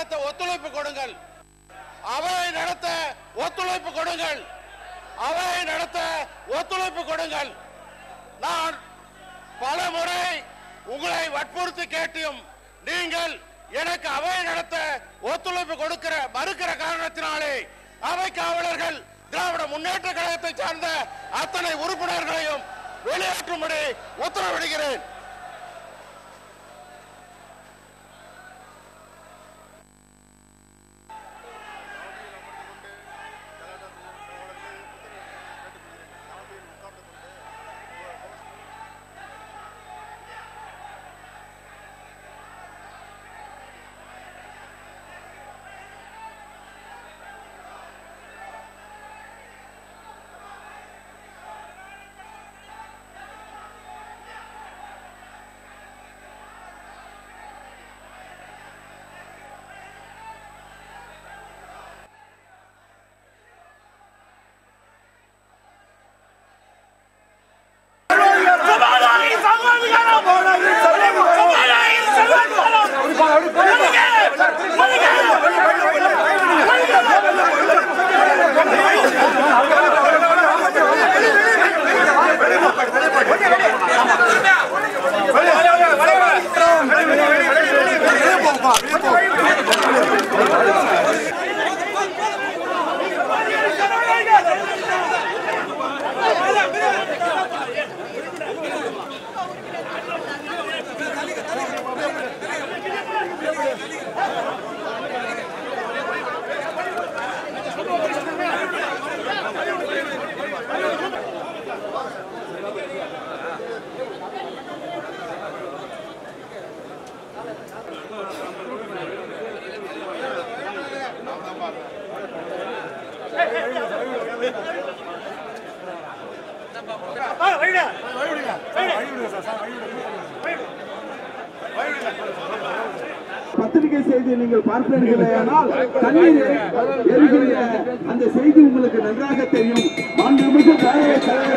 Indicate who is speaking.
Speaker 1: நடத்த ஒத்துழைப்பு கொடுங்கள் அவையை நடத்த ஒத்துழைப்பு கொடுங்கள் அவையை நடத்த ஒத்துழைப்பு கொடுங்கள் நான் பல முறை உங்களை வற்புறுத்தி கேட்டியும் நீங்கள் எனக்கு அவை நடத்த ஒத்துழைப்பு கொடுக்கிற மறுக்கிற காரணத்தினாலே அவை காவலர்கள் திராவிட முன்னேற்ற கழகத்தை சார்ந்த அத்தனை உறுப்பினர்களையும் வெளியேற்றும்படி உத்தரவிடுகிறேன்
Speaker 2: பத்திரிகை செய்தியை நீங்கள் பார்ப்பீர்களேயானால் கண்ணீர் எரிகின்ற அந்த செய்தி உங்களுக்கு நன்றாக தெரியும் மாண்புமிகு பாரதிய கழக